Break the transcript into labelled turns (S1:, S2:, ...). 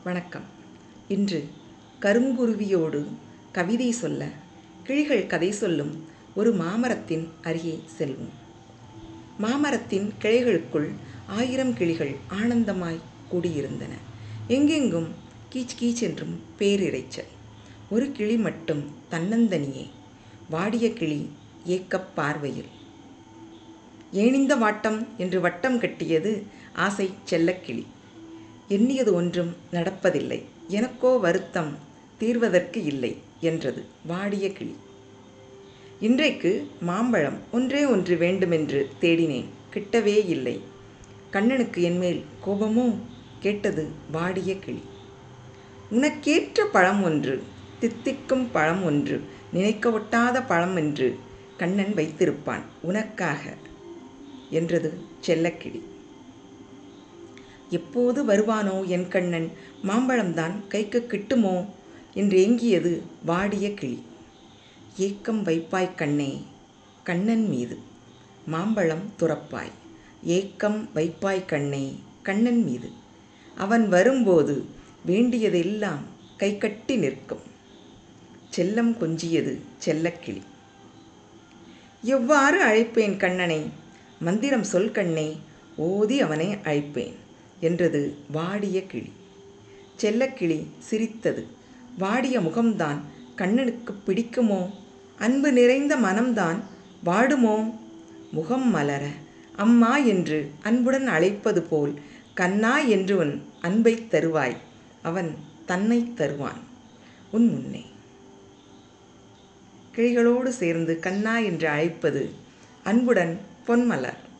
S1: வணக்கம் இன்று கருங்குருவியோடு கவிதை சொல்ல கிளிகள் கதை சொல்லும் ஒரு மாமரத்தின் அருகே செல்வோம் மாமரத்தின் கிளைகளுக்குள் ஆயிரம் கிளிகள் ஆனந்தமாய் கூடியிருந்தன எங்கெங்கும் கீச் கீச் என்றும் பேரிரைச்சல் ஒரு கிளி மட்டும் தன்னந்தனியே வாடிய கிளி ஏக்கப் பார்வையில் ஏனிந்த வாட்டம் என்று வட்டம் கட்டியது ஆசை செல்லக்கிளி எண்ணியது ஒன்றும் நடப்பதில்லை எனக்கோ வருத்தம் தீர்வதற்கு இல்லை என்றது வாடிய கிளி இன்றைக்கு மாம்பழம் ஒன்றே ஒன்று வேண்டுமென்று தேடினேன் கிட்டவே இல்லை கண்ணனுக்கு என்மேல் கோபமோ கேட்டது வாடிய கிளி உனக்கேற்ற பழம் ஒன்று தித்திக்கும் பழம் ஒன்று நினைக்க ஒட்டாத பழம் என்று கண்ணன் வைத்திருப்பான் உனக்காக என்றது செல்லக்கிளி எப்போது வருவானோ என் கண்ணன் மாம்பழம்தான் கைக்கு கிட்டுமோ என்று ஏங்கியது வாடிய கிளி ஏக்கம் வைப்பாய் கண்ணே கண்ணன் மீது மாம்பழம் துறப்பாய் ஏக்கம் வைப்பாய் கண்ணே கண்ணன் மீது அவன் வரும்போது வேண்டியதெல்லாம் கைகட்டி நிற்கும் செல்லம் கொஞ்சியது செல்லக்கிளி எவ்வாறு அழைப்பேன் கண்ணனை மந்திரம் சொல் கண்ணே ஓதி அவனை அழைப்பேன் என்றது வாடிய கிளி செல்லக்கிளி சிரித்தது வாடிய முகம்தான் கண்ணனுக்கு பிடிக்குமோ அன்பு நிறைந்த மனம்தான் வாடுமோ முகம் மலர அம்மா என்று அன்புடன் அழைப்பது போல் கண்ணா என்று உன் அன்பை தருவாய் அவன் தன்னை தருவான் உன் முன்னே கிளிகளோடு சேர்ந்து கண்ணா என்று அழைப்பது அன்புடன் பொன்மலர்